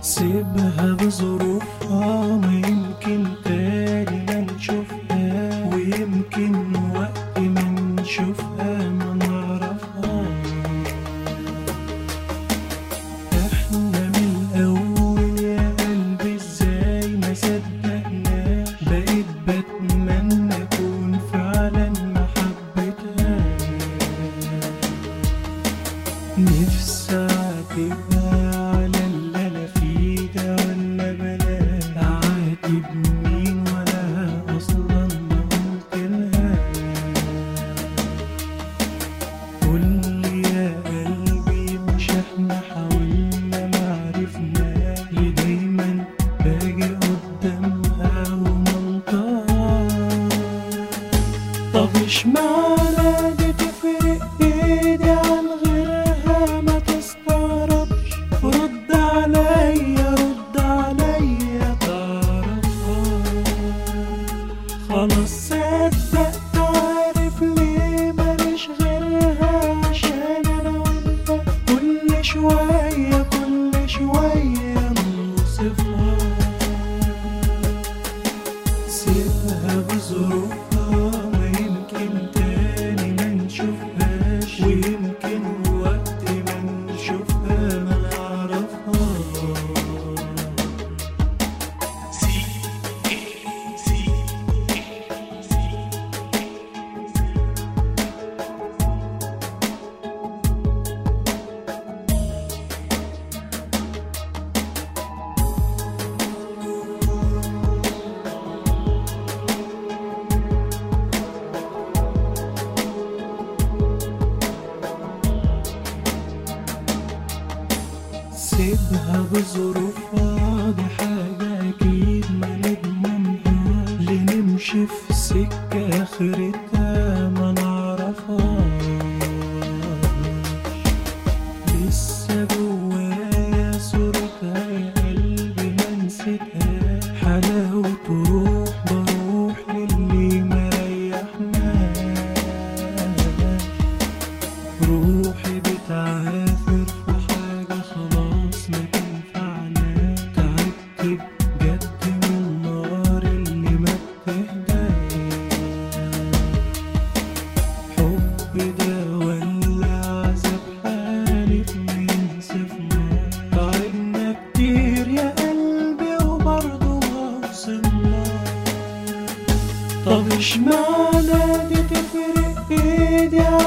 سيبها بظروفها ما يمكن تاني ما نشوفها ويمكن وقت ما نشوفها ما نعرفها احنا من الاول يا قلبي ازاي ما صدقنا بقيت بتمنى اكون فعلا ما حبيتها نفسي اعاتبها على اللي انا فيه ده ولا بلاش اعاتب مين ولا اصلا ما قلتلها قولي يا قلبي مش احنا حاولنا معرفنا ليه دايما باجي قدامها ومنطقها طب اشمعنى دي تفرق ايدي عن غيرها ما تستغربش رد عليا رد عليا تعرفها خلاص صدقت عارف ليه ماليش غيرها عشان انا وانت كل شوية كل شوية نوصفها سيبها بظروفها ما يمكن تاني ما نشوفهاش ويمكن وقت ما نشوفها ما نعرفها سيبها بظروفها دي حاجة أكيد ما نضمنها لنمشي في سكة آخرتها ما نعرفهاش لسه جوايا صورتها يا قلبي ما نسيتها حلاوة روح بروح للي مريحناش روحي بتعافر في حاجة خلاص ما تنفعناش تعبت بجد من النار اللي ما بتهداش حب ده ولا عذاب حالف من صفنا بعدنا كتير يا قلبي وبرضه ما وصلنا طب اشمعنى دي تفرق ايدي